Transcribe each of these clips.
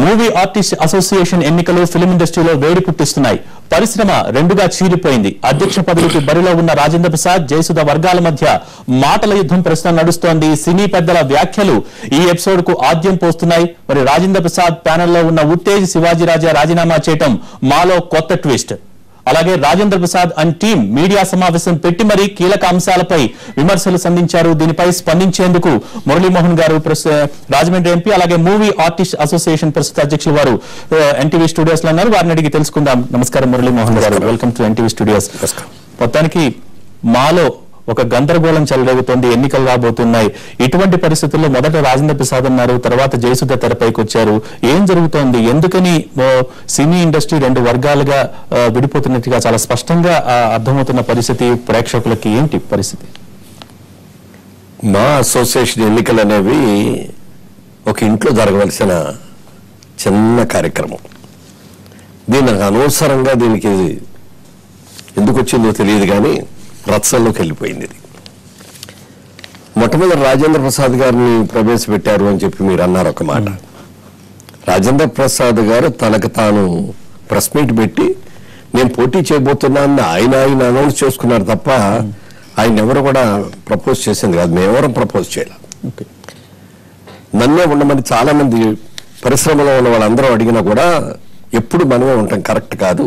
Movie artist association ఎన్నికలు film ఇండస్ట్రీలో వేడి పుట్టిస్తున్నాయి పరిశ్రమ రెండుగా చీలిపోయింది అధ్యక్ష పదవికి బరిలో ఉన్న రాజేంద్ర ప్రసాద్ జయసుధ వర్గాల మధ్య మాటల యుద్ధం ప్రస్తుతం నడుస్తోంది సినీ పెద్దల వ్యాఖ్యలు ఈ ఎపిసోడ్ కు ఆద్యం పోస్తున్నాయి మరి రాజేంద్ర ప్రసాద్ ప్యానెల్లో ఉన్న ఉత్తేజ్ శివాజీరాజా రాజీనామా చేయటం మాలో కొత్త ట్విస్ట్ అలాగే Rajendra Prasad and team media సమావేశం పెట్టి మరీ కీలక అంశాలపై విమర్శలు సంధించారు దీనిపై స్పందించేందుకు మురళీమోహన్ గారు ప్రస్తు- రాజమండ్రి ఎంపీ అలాగే మూవీ ఆర్టిస్ట్ అసోసియేషన్ ప్రస్తుత అధ్యక్షులు వారు ఎన్టీవీ స్టూడియోస్ లో ఉన్నారు వారిని అడిగి తెలుసుకుందాం నమస్కారం మురళీమోహన్ గారు వెల్కమ్ టు ఎన్టీవీ స్టూడియోస్ మొత్తానికి మాలో ఒక గందరగోళం చెలరేగుతోంది ఎన్నికలు రాబోతున్నాయి ఇటువంటి పరిస్థితుల్లో మొదట రాజేంద్ర ప్రసాద్ అన్నారు తర్వాత జయసుధ తెరపైకి వచ్చారు ఏం జరుగుతోంది ఎందుకని ఓ, సినీ ఇండస్ట్రీ రెండు వర్గాలుగా ఆ, విడిపోతున్నట్టుగా చాలా స్పష్టంగా ఆ, అర్థమవుతున్న పరిస్థితి ప్రేక్షకులకి ఏంటి పరిస్థితి మా అసోసియేషన్ ఎన్నికలు అనేవి ఒక ఇంట్లో జరగవలసిన చిన్న కార్యక్రమం దీనికి అనవసరంగా దీనికి ఎందుకు వచ్చిందో తెలియదు కానీ రత్సల్లోకి వెళ్ళిపోయింది ఇది మొట్టమొదటి రాజేంద్ర ప్రసాద్ గారిని ప్రవేశపెట్టారు అని చెప్పి మీరు అన్నారు ఒక మాట రాజేంద్ర ప్రసాద్ గారు తనకు తాను ప్రెస్ మీట్ పెట్టి నేను పోటీ చేయబోతున్నానని ఆయన ఆయన అనౌన్స్ చేసుకున్నారు తప్ప ఆయన ఎవరు కూడా ప్రపోజ్ చేసింది కాదు మేమెవరం ప్రపోజ్ చేయాలి ఓకే నన్నే ఉండమని చాలా మంది పరిశ్రమలో ఉన్న వాళ్ళందరూ అడిగినా కూడా ఎప్పుడు మనమే ఉంటాం కరెక్ట్ కాదు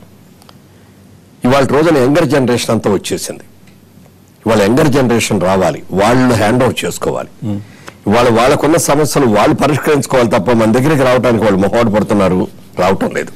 ఇవాళ రోజున యంగర్ జనరేషన్ అంతా వచ్చేసింది ఇవాళ యంగర్ జనరేషన్ రావాలి వాళ్ళు హ్యాండ్ ఓవర్ చేసుకోవాలి ఇవాళ వాళ్ళకున్న సమస్యలు వాళ్ళు పరిష్కరించుకోవాలి తప్ప మన దగ్గరికి రావడానికి వాళ్ళు మొహమాట పడుతున్నారు రావటం లేదు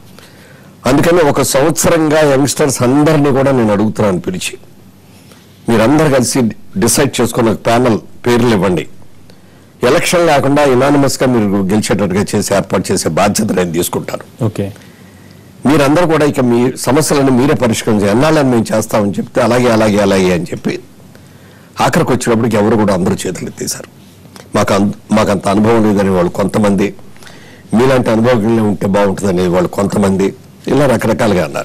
అందుకని ఒక సంవత్సరంగా యంగ్స్టర్స్ అందరినీ కూడా నేను అడుగుతున్నాను పిలిచి మీరందరు కలిసి డిసైడ్ చేసుకున్న ప్యానల్ పేర్లు ఇవ్వండి ఎలక్షన్ లేకుండా ఇనానిమస్ గా మీరు గెలిచేటట్టుగా చేసి ఏర్పాటు చేసే బాధ్యత నేను తీసుకుంటాను ఓకే మీరందరూ కూడా ఇక మీ సమస్యలను మీరే పరిష్కరించి ఎన్నాళ్ళని మేము చేస్తామని చెప్తే అలాగే అలాగే అలాగే అని చెప్పి ఆఖరికి వచ్చినప్పటికి ఎవరు కూడా అందరూ చేతులు ఎత్తేశారు మాకు అన్- మాకు అంత అనుభవం లేదని వాళ్ళు కొంతమంది మీలాంటి అనుభవం ఉంటే బాగుంటుందని వాళ్ళు కొంతమంది ఇలా రకరకాలుగా అన్నారు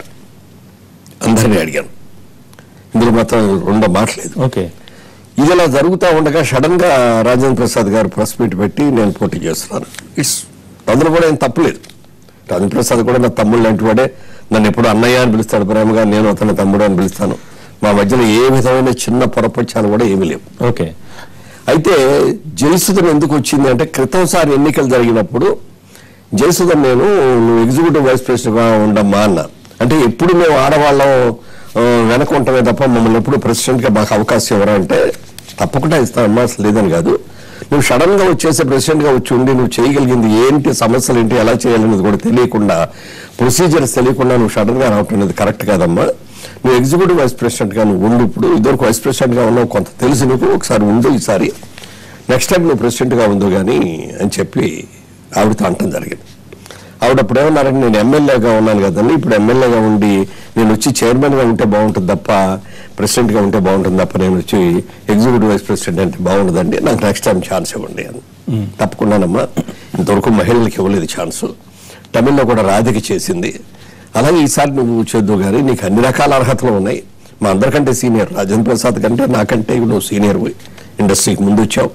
అందరినీ అడిగాను ఇందులో మాత్రం రెండో మాటలేదు ఓకే ఇది ఇలా జరుగుతూ ఉండగా సడన్ గా రాజేంద్ర ప్రసాద్ గారు ప్రెస్ మీట్ పెట్టి నేను పోటీ చేస్తున్నాను ఇట్స్ అందులో కూడా ఏం తప్పులేదు రాజేంద్ర ప్రసాద్ కూడా నా తమ్ముడు లాంటి వాడే నన్ను ఎప్పుడు అన్నయ్య అని పిలుస్తాడు ప్రేమగా నేను అతని తమ్ముడు అని పిలుస్తాను మా మధ్యలో ఏ విధమైన చిన్న పొరపక్షాలు కూడా ఏమీ లేవు ఓకే అయితే జయసుధన్ ఎందుకు వచ్చింది అంటే క్రితంసారి ఎన్నికలు జరిగినప్పుడు జయసుధన్ నేను నువ్వు ఎగ్జిక్యూటివ్ వైస్ ప్రెసిడెంట్ గా ఉండమ్మా అన్న అంటే ఎప్పుడు మేము ఆడవాళ్ళం ఆ, వెనక ఉంటామే తప్ప మమ్మల్ని ఎప్పుడు ప్రెసిడెంట్ గా మాకు అవకాశం ఎవరా అంటే తప్పకుండా ఇస్తానమ్మా అసలు లేదని కాదు నువ్వు సడన్ గా వచ్చేసి ప్రెసిడెంట్ గా వచ్చి ఉండి నువ్వు చేయగలిగింది ఏంటి సమస్యలు ఏంటి ఎలా చేయాలనేది కూడా తెలియకుండా ప్రొసీజర్స్ తెలియకుండా నువ్వు సడన్ గా రావటం అనేది కరెక్ట్ కాదమ్మా నువ్వు ఎగ్జిక్యూటివ్ వైస్ ప్రెసిడెంట్ గా నువ్వు ఉండు ఇప్పుడు ఇద్దరు వైస్ ప్రెసిడెంట్ గా ఉన్నావు కొంత తెలుసు నీకు ఒకసారి ఉండు ఈసారి నెక్స్ట్ టైం నువ్వు ప్రెసిడెంట్ గా ఉండు కానీ అని చెప్పి ఆవిడతో అంటం జరిగింది ఆవిడ అప్పుడు ఏమన్నారంటే నేను ఎమ్మెల్యేగా ఉన్నాను కదండి ఇప్పుడు ఎమ్మెల్యేగా ఉండి నేను వచ్చి చైర్మన్ గా ఉంటే బాగుంటుంది తప్ప ప్రెసిడెంట్ గా ఉంటే బాగుంటుంది తప్ప నేను వచ్చి ఎగ్జిక్యూటివ్ వైస్ ప్రెసిడెంట్ అంటే బాగుండదండి నాకు నెక్స్ట్ టైం ఛాన్స్ ఇవ్వండి అని తప్పకుండానమ్మా ఇంతవరకు మహిళలకు ఇవ్వలేదు ఛాన్స్ తమిళ్లో కూడా రాధిక చేసింది అలాగే ఈసారి నువ్వు చేద్దు గారి నీకు అన్ని రకాల అర్హతలు ఉన్నాయి మా అందరికంటే సీనియర్ రాజేంద్ర ప్రసాద్ కంటే నాకంటే నువ్వు సీనియర్ ఇండస్ట్రీకి ముందు వచ్చావు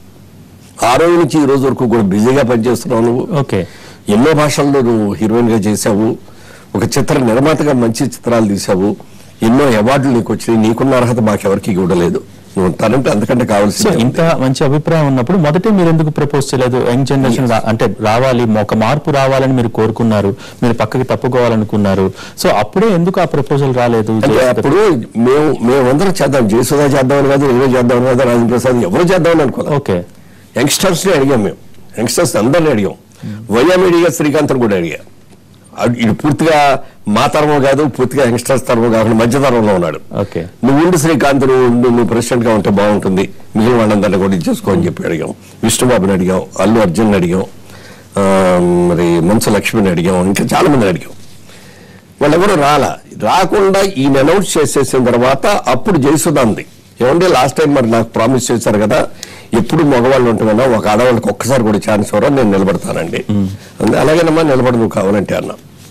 ఆ రోజు నుంచి ఈ రోజు వరకు కూడా బిజీగా పనిచేస్తున్నావు నువ్వు ఓకే ఎన్నో భాషల్లో నువ్వు హీరోయిన్ గా చేశావు ఒక చిత్ర నిర్మాతగా మంచి చిత్రాలు తీసావు ఎన్నో అవార్డులు నీకు వచ్చినాయి నీకున్న అర్హత మాకెవరికి ఇవ్వలేదు నువ్వు తనంటే అంతకంటే సో కావాల్సింది ఇంత మంచి అభిప్రాయం ఉన్నప్పుడు మొదటే మీరు ఎందుకు ప్రపోజ్ చేయలేదు యంగ్ జనరేషన్ రా- అంటే రావాలి ఒక మార్పు రావాలని మీరు కోరుకున్నారు మీరు పక్కకి తప్పుకోవాలనుకున్నారు సో అప్పుడే ఎందుకు ఆ ప్రపోజల్ రాలేదు అంటే అప్పుడు మేము మేమందరం చేద్దాం జయసుధా చేద్దామని కాదు ఏదో చేద్దామని కాదు రాజేంద్ర ప్రసాద్ ఎవరు చేద్దామని అనుకోలేదు ఓకే యంగ్స్టర్స్ ని అడిగాం మేము యంగ్స్టర్స్ అందరిని అడిగాం వైఎంఈడిగా శ్రీకాంత్ కూడా అడిగా అడ్- ఇది పూర్తిగా మా తరము కాదు పూర్తిగా యంగ్స్టర్స్ తరము కాకుండా మధ్య తరంలో ఉన్నాడు ఓకే నువ్వు ఉండి శ్రీకాంత్ నువ్వు ఉండు, నువ్వు ప్రెసిడెంట్ గా ఉంటే బాగుంటుంది మిగిలిన వాళ్ళందరినీ కూడా ఇచ్చేసుకో అని చెప్పి అడిగాం విష్ణుబాబుని అడిగాం అల్లు అర్జున్ అడిగాం ఆ, మరి మంచు లక్ష్మిని అడిగాం ఇంకా చాలా మంది అడిగాం వాళ్ళెవరు రాలా రాకుండా ఈయన అనౌన్స్ చేసేసిన తర్వాత అప్పుడు జయసుధ అంది ఏమంటే లాస్ట్ టైం మరి నాకు ప్రామిస్ చేశారు కదా ఎప్పుడు మగవాళ్ళు ఉంటున్నా ఒక ఆడవాళ్ళకి ఒక్కసారి కూడా ఛాన్స్ ఇవ్వరా నేను నిలబడతానండి అంది అలాగేనమ్మా నిలబడి నువ్వు కావాలంటే అన్నా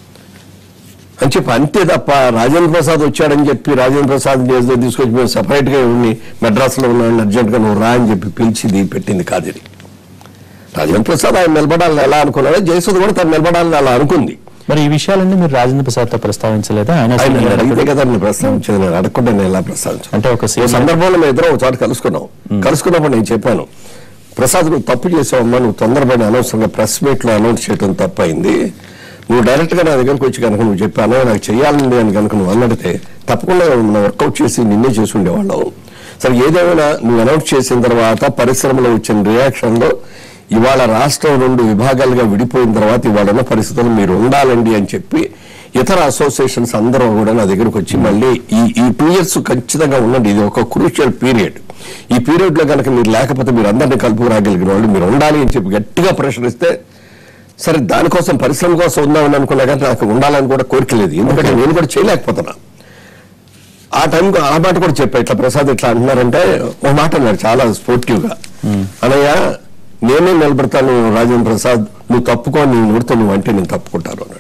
అని చెప్పి అంతే తప్ప రాజేంద్ర ప్రసాద్ వచ్చాడని చెప్పి రాజేంద్ర ప్రసాద్ చేస్తే తీసుకొచ్చి మేము సపరేట్ గా ఉండి మెడ్రాస్ లో ఉన్నాడు అర్జెంట్ గా నువ్వు రా అని చెప్పి పిలిచింది పెట్టింది కాదు ఇది రాజేంద్ర ప్రసాద్ ఆయన నిలబడాలని ఎలా అనుకున్నాడో జయసుధ కూడా తను నిలబడాలని అలా అనుకుంది మరి ఈ విషయాలన్నీ మీరు రాజేంద్ర ప్రసాద్ తో ప్రస్తావించలేదా ఆయన ఆయన senior నన్ను అడిగితే నటుడు. కదా నేను ప్రస్తావించేది నేను అడగకుండా నేను ఎలా ప్రస్తావించాను అంటే ఒక ఈ senior- సందర్భంలో మేము ఇద్దరం ఒక చోట కలుసుకున్నాం కలుసుకున్నప్పుడు నేను చెప్పాను ప్రసాద్ నువ్వు తప్పు చేసావమ్మా నువ్వు తొందరపడి అనవసరంగా ప్రెస్ మీట్ లో అనౌన్స్ చేయడం తప్పైంది నువ్వు డైరెక్ట్ గా నా దగ్గరకు వచ్చి కనుక నువ్వు చెప్పాను నాకు చేయాలండి అని కనుక నువ్వు అన్నడితే తప్పకుండా మనం వర్కౌట్ చేసి నిన్నే చేసి ఉండేవాళ్ళం సరే ఏదేమైనా నువ్వు అనౌన్స్ చేసిన తర్వాత పరిశ్రమలో వచ్చిన రియాక్షన్ లో ఇవాళ రాష్ట్రం రెండు విభాగాలుగా విడిపోయిన తర్వాత ఇవాళ ఉన్న పరిస్థితులు మీరు ఉండాలండి అని చెప్పి ఇతర అసోసియేషన్స్ అందరూ కూడా నా దగ్గరకు వచ్చి మళ్ళీ ఈ ఈ టూ ఇయర్స్ ఖచ్చితంగా ఉండండి ఇది ఒక క్రూషియల్ పీరియడ్ ఈ పీరియడ్ లో కనుక మీరు లేకపోతే మీరు అందరినీ కలుపు రాగలిగిన వాళ్ళు మీరు ఉండాలి అని చెప్పి గట్టిగా ప్రెషర్ ఇస్తే సరే దానికోసం పరిశ్రమ కోసం ఉందామని అనుకున్నా కానీ నాకు ఉండాలని కూడా కోరిక లేదు ఎందుకంటే నేను కూడా చేయలేకపోతున్నా ఆ టైంకి ఆ మాట కూడా చెప్పా ఇట్లా ప్రసాద్ ఇట్లా అంటున్నారంటే ఒక మాట అన్నాడు చాలా స్పోర్టివ్ గా అనయ్య నేనే నిలబడతాను రాజేంద్ర ప్రసాద్ నువ్వు తప్పుకో నీ నోడితో నువ్వు అంటే నేను తప్పుకుంటాను అన్నాడు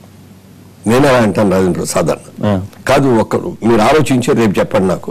నేనే అలా అంటాను రాజేంద్ర ప్రసాద్ అన్న ఆ. కాదు ఒక్కరు మీరు ఆలోచించి రేపు చెప్పండి నాకు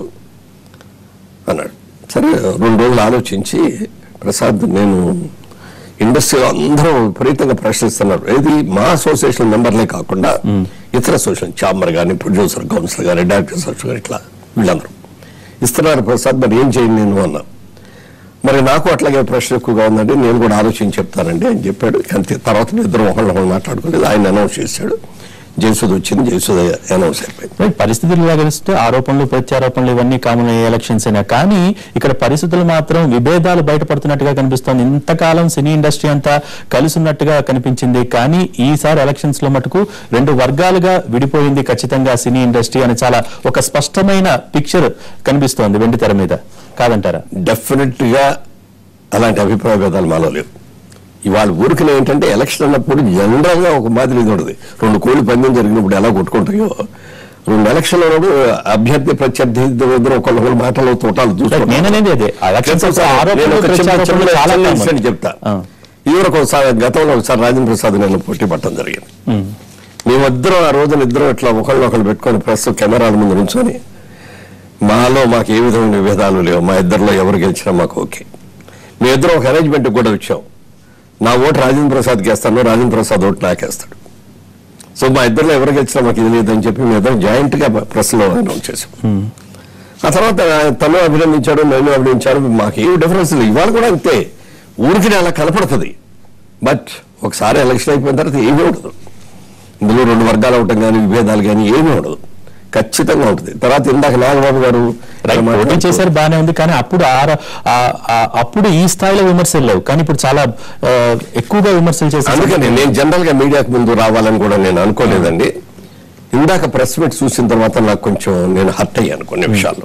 అన్నాడు సరే రెండు రోజులు ఆలోచించి ప్రసాద్ నేను ఇండస్ట్రీలో అందరూ విపరీతంగా ప్రశ్నిస్తున్నారు ఏది మా అసోసియేషన్ మెంబర్లే కాకుండా ఇతర అసోసియేషన్ చాంబర్ కానీ ప్రొడ్యూసర్ కౌన్సిల్ కానీ డైరెక్టర్స్ కానీ ఇట్లా వీళ్ళందరూ ఇస్తున్నారు ప్రసాద్ మరి ఏం చేయండి నేను అన్నా మరి నాకు అట్లాగే ప్రశ్న ఎక్కువగా ఉందండి నేను కూడా ఆలోచించి చెప్తానండి అని చెప్పాడు అంతే తర్వాత ఇద్దరు ఒకళ్ళు ఒకళ్ళు మాట్లాడుకోలేదు ఆయన అనౌన్స్ చేశాడు జయసుధ వచ్చింది జయసుధ అనౌన్స్ అయిపోయింది రైట్, పరిస్థితులు కలిస్తే ఆరోపణలు ప్రత్యారోపణలు ఇవన్నీ కామన్ ఎలక్షన్స్ అయినా కానీ ఇక్కడ పరిస్థితులు మాత్రం విభేదాలు బయటపడుతున్నట్టుగా కనిపిస్తోంది ఇంతకాలం సినీ ఇండస్ట్రీ అంతా కలిసి ఉన్నట్టుగా కనిపించింది కానీ ఈసారి ఎలక్షన్స్ లో మటుకు రెండు వర్గాలుగా విడిపోయింది ఖచ్చితంగా సినీ ఇండస్ట్రీ అని చాలా ఒక స్పష్టమైన పిక్చర్ కనిపిస్తోంది వెండి తెర మీద కాదంటారా డెఫినెట్ గా అలాంటి అభిప్రాయ భేదాలు మాలో లేవు ఇవాళ ఊరికి ఏంటంటే ఎలక్షన్ అన్నప్పుడు జనరల్ గా ఒక మాదిరి ఇది ఉండదు రెండు కోళ్ళు పందెం జరిగినప్పుడు ఎలా కొట్టుకుంటాయో రెండు ఎలక్షన్ అభ్యర్థి ప్రత్యర్థి ఇద్దరు ఒకళ్ళు మాటలు తోటాలు రైట్, నేననేది అదే ఎలక్షన్స్ అప్పుడు ఆరోపణలు ప్రత్యారోపణలు చాలా common. చెప్తా ఆ. ఇవరకు ఒకసారి గతంలో ఒకసారి రాజేంద్ర ప్రసాద్ నేను పోటీ పట్టడం జరిగింది ఉమ్. మేమిద్దరం ఆ రోజున ఇద్దరం ఇట్లా ఒకళ్ళు ఒకళ్ళు పెట్టుకొని ప్రెస్ కెమెరాల ముందు నుంచొని మాలో మాకు ఏ విధమైన విభేదాలు లేవు మా ఇద్దరిలో ఎవరు గెలిచినా మాకు ఓకే మీ ఇద్దరం ఒక అరేంజ్మెంట్ కూడా వచ్చాం నా ఓటు రాజేంద్ర ప్రసాద్కి వేస్తాను రాజేంద్ర ప్రసాద్ ఓటు నాకేస్తాడు సో మా ఇద్దరిలో ఎవరు గెలిచినా మాకు ఇది లేదని చెప్పి మీ ఇద్దరం జాయింట్ గా ప్రెస్ లో అనౌన్స్ చేసాం ఆ తర్వాత తను అభినందించాడు నేను అభినందించాడు మాకు ఏమి డిఫరెన్స్ లేదు ఇవాళ కూడా అంతే ఊరికి అలా కనపడుతుంది బట్ ఒకసారి ఎలక్షన్ అయిపోయిన తర్వాత ఏమీ ఉండదు ఇందులో రెండు వర్గాలు అవటం కానీ విభేదాలు కానీ ఏమీ ఉండదు ఖచ్చితంగా ఉంటుంది తర్వాత ఇందాక నాగబాబు గారు రైట్, పోటీ మాట్లాడుతూ- చేశారు బానే ఉంది కానీ అప్పుడు ఆ- ఆ- ఆ- అప్పుడు ఈ స్థాయిలో విమర్శలు లేవు కానీ ఇప్పుడు చాలా ఆ, ఎక్కువగా విమర్శలు చేశారు అందుకని నేను జనరల్ గా మీడియాకు ముందు రావాలని కూడా నేను అనుకోలేదండి ఇందాక ప్రెస్ మీట్ చూసిన తర్వాత నాకు కొంచెం నేను హర్ట్ అయ్యాను కొన్ని విషయాల్లో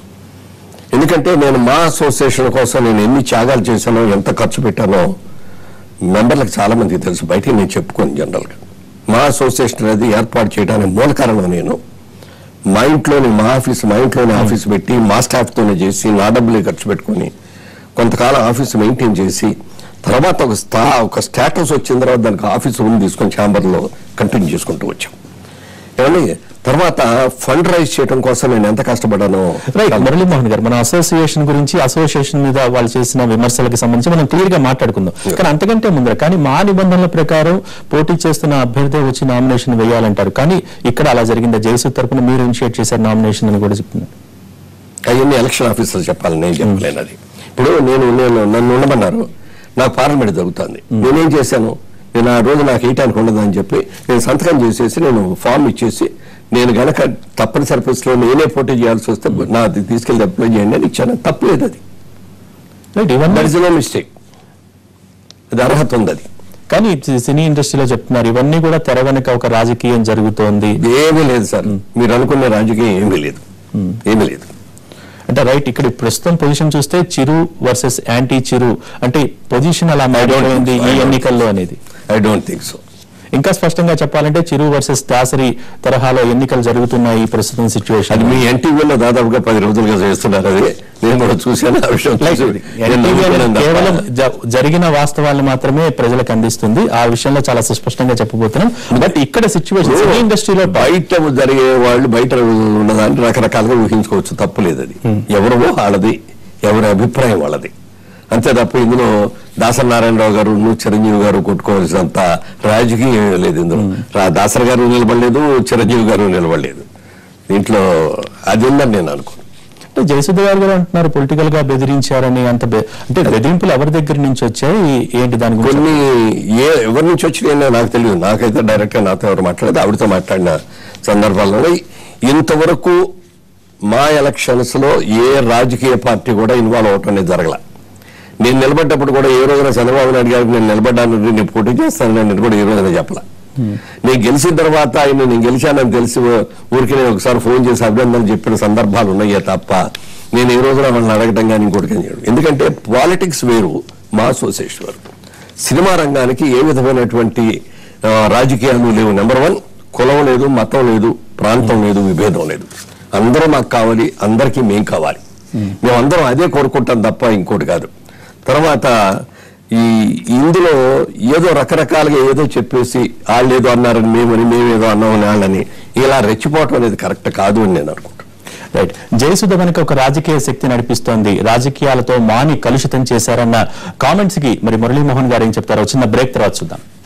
ఎందుకంటే నేను మా అసోసియేషన్ కోసం నేను ఎన్ని త్యాగాలు చేశానో ఎంత ఖర్చు పెట్టానో మెంబర్లకు చాలా మందికి తెలుసు బయటికి నేను చెప్పుకోను జనరల్ గా మా అసోసియేషన్ అనేది ఏర్పాటు చేయడానికి మూల కారణం నేను మా ఇంట్లోనే మా ఆఫీస్ మా ఇంట్లోనే ఆఫీస్ పెట్టి మా స్టాఫ్ తోనే చేసి నా డబ్బులే ఖర్చు పెట్టుకొని కొంతకాలం ఆఫీస్ మెయింటైన్ చేసి తర్వాత ఒక స్థా ఒక స్టేటస్ వచ్చిన తర్వాత దానికి ఆఫీస్ రూమ్ తీసుకొని ఛాంబర్లో కంటిన్యూ చేసుకుంటూ వచ్చాం ఏమండి తర్వాత ఫండ్ రైజ్ చేయడం కోసం నేను ఎంత కష్టపడ్డానో రైట్ మురళీమోహన్ గారు మన అసోసియేషన్ గురించి అసోసియేషన్ మీద వాళ్ళు చేసిన విమర్శలకు సంబంధించి మనం క్లియర్ గా మాట్లాడుకుందాం కానీ అంతకంటే ముందర కానీ మా నిబంధనల ప్రకారం పోటీ చేస్తున్న అభ్యర్థి వచ్చి నామినేషన్ వేయాలంటారు కానీ ఇక్కడ అలా జరిగింది జయసు తరపున మీరు ఇనిషియేట్ చేశారు నామినేషన్ అని కూడా చెప్తున్నారు అవన్నీ ఎలక్షన్ ఆఫీసర్ చెప్పాలి నేను చెప్పలేను అది ఇప్పుడు నేను నేను నన్ను ఉండమన్నారు నాకు పార్లమెంట్ జరుగుతుంది నేనేం చేశాను నేను ఆ రోజు నాకు వేయటానికి ఉండదు అని చెప్పి నేను సంతకం చేసేసి నేను ఫామ్ ఇచ్చేసి నేను గనక తప్పనిసరి పరిస్థితిలో నేనే పోటీ చేయాల్సి వస్తే నాది తీసుకెళ్ళి అప్లై చేయండి అని ఇచ్చాను తప్పలేదు అది రైట్ ఇవన్నీ దట్ ఇస్ నో మిస్టేక్ అది అర్హత ఉంది అది కానీ సి- సినీ ఇండస్ట్రీలో చెప్తున్నారు ఇవన్నీ కూడా తెర వెనక ఒక రాజకీయం జరుగుతోంది ఏమీ లేదు సార్ మీరు అనుకునే రాజకీయం ఏమీ లేదు ఏమీ లేదు అంటే రైట్ ఇక్కడ ప్రస్తుతం పొజిషన్ చూస్తే చిరు వర్సెస్ యాంటీ చిరు అంటే పొజిషన్ అలా మారిపోయింది ఈ I don't- ఎన్నికల్లో అనేది ఐ డోంట్ థింక్ సో ఇంకా స్పష్టంగా చెప్పాలంటే చిరు వర్సెస్ దాసరి తరహాలో ఎన్నికలు జరుగుతున్నాయి ఈ ప్రస్తుతం సిచ్యువేషన్ అది మీ ఎన్టీవీలో దాదాపుగా పది రోజులుగా చేస్తున్నారు అది నేను కూడా చూశాను ఆ విషయం చూసి నేను నవ్వుకున్నాను తప్ప. కేవలం జ- జరిగిన వాస్తవాలను మాత్రమే ప్రజలకు అందిస్తుంది ఆ విషయంలో చాలా సుస్పష్టంగా చెప్పబోతున్నాం బట్ ఇక్కడ సిచ్యువేషన్ సినీ ఇండస్ట్రీలో బయట జరిగే వాళ్ళు బయట ఉన్నదాన్ని రకరకాలుగా ఊహించుకోవచ్చు తప్పు లేదు అది ఎవరివో వాళ్ళది ఎవరి అభిప్రాయం వాళ్ళది అంతే తప్ప ఇందులో దాసనారాయణరావు గారు చిరంజీవి గారు కొట్టుకోవాల్సినంత రాజకీయం ఏమీ లేదు ఇందులో రా- దాసరి గారు నిలబడలేదు చిరంజీవి గారు నిలబడలేదు దీంట్లో అది ఉందని నేను అనుకోను అంటే జయసుధ గారు కూడా అంటున్నారు పొలిటికల్ గా బెదిరించారని అంత బె- అంటే బెదిరింపులు ఎవరి దగ్గర నుంచి వచ్చాయి ఏంటి దాని గురించి కొన్ని ఏ ఎవరి నుంచి వచ్చినాయో నాకు తెలియదు నాకైతే డైరెక్ట్ గా నాతో ఎవరు మాట్లాడలేదు ఆవిడతో మాట్లాడిన సందర్భాల్లో ఇంతవరకు మా ఎలక్షన్స్ లో ఏ రాజకీయ పార్టీ కూడా ఇన్వాల్వ్ అవటం అనేది జరగల నేను నిలబడ్డప్పుడు కూడా ఏ రోజున చంద్రబాబు నాయుడు గారికి నేను నిలబడ్డాను నేను పోటీ చేస్తాను నేను కూడా ఏ రోజున చెప్పలా నేను గెలిచిన తర్వాత ఆయన నేను గెలిచానని తెలిసి ఊరికి నేను ఒకసారి ఫోన్ చేసి అభినందనలు చెప్పిన సందర్భాలు ఉన్నాయే తప్ప నేను ఏ రోజున వాళ్ళని అడగటం కానీ ఇంకోటి కానీ చేయను. ఎందుకంటే పాలిటిక్స్ వేరు మా అసోసియేషన్ వేరు సినిమా రంగానికి ఏ విధమైనటువంటి ఆ, రాజకీయాలు లేవు నెంబర్ వన్ కులం లేదు మతం లేదు ప్రాంతం లేదు విభేదం లేదు అందరూ మాకు కావాలి అందరికీ మేం కావాలి మేమందరం అదే కోరుకుంటాం తప్ప ఇంకోటి కాదు తర్వాత ఈ ఇందులో ఏదో రకరకాలుగా ఏదో చెప్పేసి వాళ్ళు ఏదో అన్నారని మేమని మేమేదో అన్నామని వాళ్ళని ఇలా రెచ్చిపోవటం అనేది కరెక్ట్ కాదు అని నేను అనుకుంటాను రైట్ జయసుధ వెనుక ఒక రాజకీయ శక్తి నడిపిస్తోంది రాజకీయాలతో మాని కలుషితం చేశారన్న కామెంట్స్ కి మరి మురళీమోహన్ గారు ఏం చెప్తారో చిన్న బ్రేక్ తర్వాత చూద్దాం